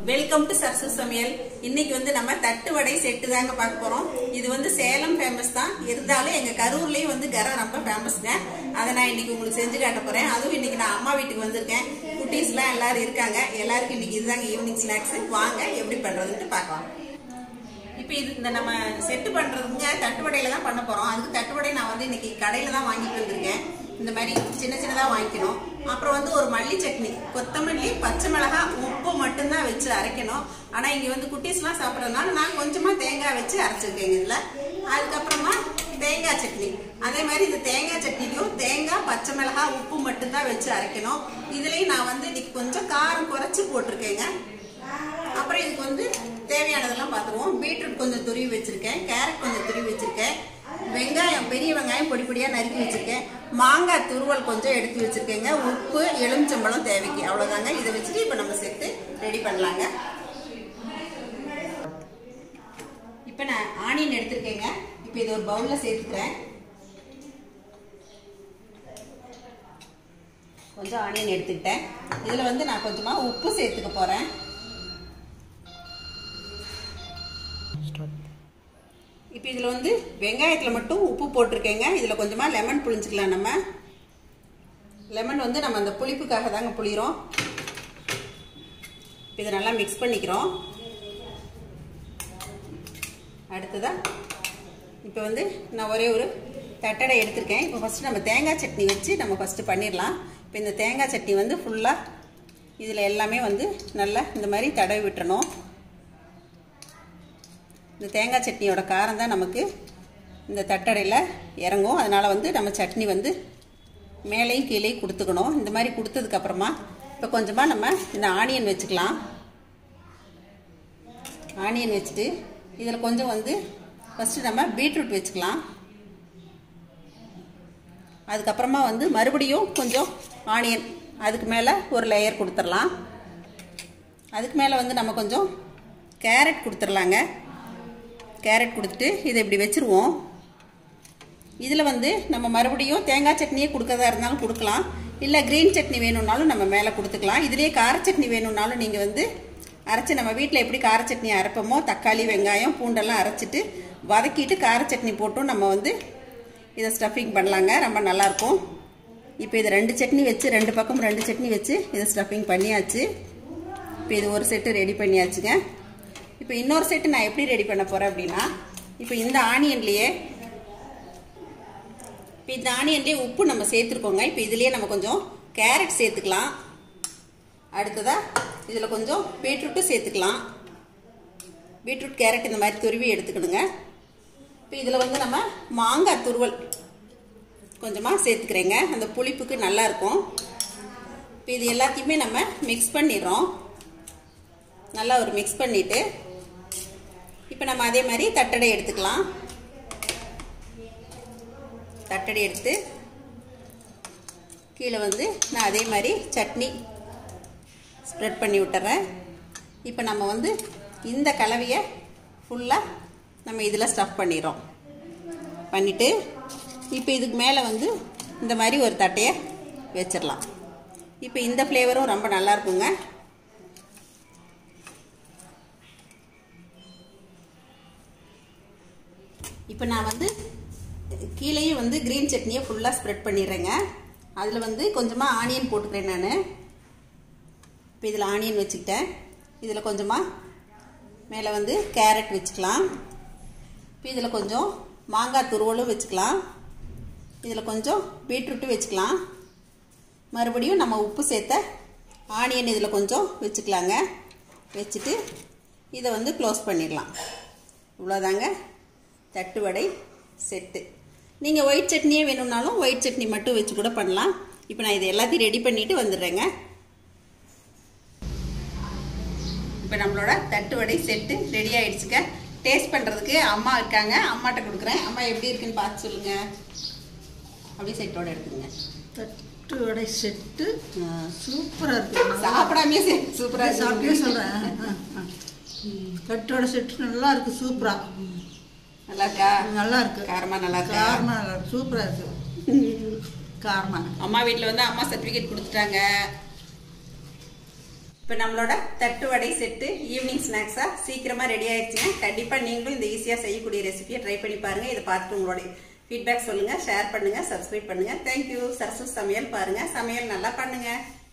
welcome to Sarasu சமையல் இன்னைக்கு வந்து நம்ம தட்டு வடை செட்டு தாங்க பார்க்க போறோம் இது வந்து சேலம் ஃபேமஸ் தான் இருந்தாலும் எங்க கரூர்லயும் வந்து கரம் ரொம்ப ஃபேமஸ்ங்க அதை நான் இன்னைக்கு உங்களுக்கு செஞ்சு காட்ட போறேன் அதுவும் இன்னைக்கு நான் அம்மா வீட்டுக்கு வந்திருக்கேன் குட்டீஸ் எல்லாம் எல்லாரும் இருக்காங்க எல்லாருக்கும் இன்னைக்கு இதுதாங்க ஈவினிங் ஸ்நாக்ஸ் வாங்க எப்படி பண்றதுன்ட்டு பார்க்கலாம் இப்போ இது இந்த நம்ம செட்டு பண்றதுங்க தட்டுவடையில தான் பண்ண போறோம் அதுக்கு தட்டுவடை நான் வந்து இன்னைக்கு கடையில தான் வாங்கிட்டு வந்திருக்கேன் இந்த மாதிரி சின்ன சின்னதா வாங்கிக்கணும் அப்புறம் வந்து ஒரு மல்லி சட்னி கொத்தமல்லி பச்சை மிளகாய் உப்பு மட்டும்தான் வச்சு அரைக்கணும் ஆனா இங்க வந்து குட்டீஸ்லாம் சாப்பிட்றதுனால நான் கொஞ்சமா தேங்காய் வச்சு அரைச்சிருக்கேங்க இதுல அதுக்கப்புறமா தேங்காய் சட்னி அதே மாதிரி இந்த தேங்காய் சட்னிலையும் தேங்காய் பச்சை மிளகாய் உப்பு மட்டும்தான் வச்சு அரைக்கணும் இதுலயும் நான் வந்து இன்னைக்கு கொஞ்சம் காரம் குறைச்சு போட்டிருக்கேங்க அப்புறம் இதுக்கு வந்து தேவையானதெல்லாம் பார்த்துருவோம் பீட்ரூட் கொஞ்சம் துருவி வச்சிருக்கேன் கேரட் கொஞ்சம் துருவி வச்சிருக்கேன் வெங்காயம் பெரிய வெங்காயம் பொடி பொடியாக நறுக்கி வச்சிருக்கேன் மாங்காய் துருவல் கொஞ்சம் எடுத்து வச்சிருக்கேங்க உப்பு எலுமிச்சம்பழம் தேவைக்கு அவ்வளோதாங்க இதை வச்சுட்டு இப்போ நம்ம சேர்த்து ரெடி பண்ணலாங்க இப்போ நான் ஆனியன் எடுத்திருக்கேங்க இப்போ இது ஒரு பவுலில் சேர்த்துக்கிறேன் கொஞ்சம் ஆனியன் எடுத்துக்கிட்டேன் இதில் வந்து நான் கொஞ்சமாக உப்பு சேர்த்துக்க போகிறேன் இப்போ இதில் வந்து வெங்காயத்தில் மட்டும் உப்பு போட்டிருக்கேங்க இதில் கொஞ்சமாக லெமன் புளிஞ்சிக்கலாம் நம்ம லெமன் வந்து நம்ம அந்த புளிப்புக்காக தாங்க புளிகிறோம் இதை நல்லா மிக்ஸ் பண்ணிக்கிறோம் அடுத்ததா இப்போ வந்து நான் ஒரே ஒரு தட்டடை எடுத்திருக்கேன் இப்போ ஃபஸ்ட்டு நம்ம தேங்காய் சட்னி வச்சு நம்ம ஃபஸ்ட்டு பண்ணிடலாம் இப்போ இந்த தேங்காய் சட்னி வந்து ஃபுல்லாக இதில் எல்லாமே வந்து நல்லா இந்த மாதிரி தடவி விட்டுறணும் இந்த தேங்காய் சட்னியோட காரம் தான் நமக்கு இந்த தட்டடையில் இறங்கும் அதனால் வந்து நம்ம சட்னி வந்து மேலேயும் கீழேயும் கொடுத்துக்கணும் இந்த மாதிரி கொடுத்ததுக்கப்புறமா இப்போ கொஞ்சமாக நம்ம இந்த ஆனியன் வச்சுக்கலாம் ஆனியன் வச்சுட்டு இதில் கொஞ்சம் வந்து ஃபஸ்ட்டு நம்ம பீட்ரூட் வச்சுக்கலாம் அதுக்கப்புறமா வந்து மறுபடியும் கொஞ்சம் ஆனியன் அதுக்கு மேலே ஒரு லேயர் கொடுத்துடலாம் அதுக்கு மேலே வந்து நம்ம கொஞ்சம் கேரட் கொடுத்துடலாங்க கேரட் கொடுத்துட்டு இதை இப்படி வச்சுருவோம் இதில் வந்து நம்ம மறுபடியும் தேங்காய் சட்னியே கொடுக்கறதா இருந்தாலும் கொடுக்கலாம் இல்லை க்ரீன் சட்னி வேணும்னாலும் நம்ம மேலே கொடுத்துக்கலாம் இதுலேயே கார சட்னி வேணும்னாலும் நீங்கள் வந்து அரைச்சி நம்ம வீட்டில் எப்படி கார சட்னி அரைப்போமோ தக்காளி வெங்காயம் பூண்டெல்லாம் அரைச்சிட்டு வதக்கிட்டு கார சட்னி போட்டும் நம்ம வந்து இதை ஸ்டஃபிங் பண்ணலாங்க ரொம்ப நல்லாயிருக்கும் இப்போ இது ரெண்டு சட்னி வச்சு ரெண்டு பக்கம் ரெண்டு சட்னி வச்சு இதை ஸ்டஃபிங் பண்ணியாச்சு இப்போ இது ஒரு செட்டு ரெடி பண்ணியாச்சுங்க இப்போ இன்னொரு செட்டு நான் எப்படி ரெடி பண்ண போகிறேன் அப்படின்னா இப்போ இந்த ஆனியன்லேயே இப்போ இந்த ஆனியன்லேயே உப்பு நம்ம சேர்த்துருக்கோங்க இப்போ இதுலேயே நம்ம கொஞ்சம் கேரட் சேர்த்துக்கலாம் அடுத்ததாக இதில் கொஞ்சம் பீட்ரூட்டும் சேர்த்துக்கலாம் பீட்ரூட் கேரட் இந்த மாதிரி துருவி எடுத்துக்கணுங்க இப்போ இதில் வந்து நம்ம மாங்காய் துருவல் கொஞ்சமாக சேர்த்துக்கிறேங்க அந்த புளிப்புக்கு நல்லாயிருக்கும் இப்போ இது எல்லாத்தையுமே நம்ம மிக்ஸ் பண்ணிடுறோம் நல்லா ஒரு மிக்ஸ் பண்ணிவிட்டு இப்போ நம்ம அதே மாதிரி தட்டடை எடுத்துக்கலாம் தட்டடை எடுத்து கீழே வந்து நான் அதே மாதிரி சட்னி ஸ்ப்ரெட் பண்ணி விட்டுறேன் இப்போ நம்ம வந்து இந்த கலவையை ஃபுல்லாக நம்ம இதில் ஸ்டஃப் பண்ணிடுறோம் பண்ணிவிட்டு இப்போ இதுக்கு மேலே வந்து இந்த மாதிரி ஒரு தட்டையை வச்சிடலாம் இப்போ இந்த ஃப்ளேவரும் ரொம்ப நல்லா இருக்குங்க இப்போ நான் வந்து கீழேயும் வந்து க்ரீன் சட்னியை ஃபுல்லாக ஸ்ப்ரெட் பண்ணிடுறேங்க அதில் வந்து கொஞ்சமாக ஆனியன் போட்டுக்கிறேன் நான் இப்போ இதில் ஆனியன் வச்சுக்கிட்டேன் இதில் கொஞ்சமாக மேலே வந்து கேரட் வச்சுக்கலாம் இப்போ இதில் கொஞ்சம் மாங்காய் துருவலும் வச்சுக்கலாம் இதில் கொஞ்சம் பீட்ரூட்டும் வச்சுக்கலாம் மறுபடியும் நம்ம உப்பு சேர்த்த ஆனியன் இதில் கொஞ்சம் வச்சுக்கலாங்க வச்சுட்டு இதை வந்து க்ளோஸ் பண்ணிடலாம் இவ்வளோதாங்க தட்டு வடை செட்டு நீங்கள் ஒயிட் சட்னியே வேணும்னாலும் ஒயிட் சட்னி மட்டும் வச்சு கூட பண்ணலாம் இப்போ நான் இதை எல்லாத்தையும் ரெடி பண்ணிவிட்டு வந்துடுறேங்க இப்போ நம்மளோட தட்டு வடை செட்டு ரெடி ஆயிடுச்சுங்க டேஸ்ட் பண்ணுறதுக்கு அம்மா இருக்காங்க அம்மாட்ட கொடுக்குறேன் அம்மா எப்படி இருக்குன்னு பார்த்து சொல்லுங்க அப்படியே செட்டோட எடுத்துங்க தட்டு வடை செட்டு சூப்பராக இருக்கு சாப்பிடாமே சூப்பராக சாப்பிட்டே சொல்கிறேன் தட்டோட செட்டு நல்லா இருக்கு சூப்பராக நல்லா இருக்கா நல்லா இருக்கு காரமா நல்லா இருக்கா காரமாக நல்லா இருக்கு சூப்பராக இருக்கு காரமாக அம்மா வீட்டில் வந்து அம்மா சர்டிஃபிகேட் கொடுத்துட்டாங்க இப்போ நம்மளோட தட்டு வடை செட்டு ஈவினிங் ஸ்நாக்ஸா சீக்கிரமா ரெடி ஆயிடுச்சுங்க கண்டிப்பா நீங்களும் இந்த ஈஸியா செய்யக்கூடிய ரெசிபியை ட்ரை பண்ணி பாருங்க இதை பார்த்துட்டு உங்களோட ஃபீட்பேக் சொல்லுங்க ஷேர் பண்ணுங்க சப்ஸ்கிரைப் பண்ணுங்க தேங்க்யூ சரசு சமையல் பாருங்க சமையல் நல்லா பண்ணுங்க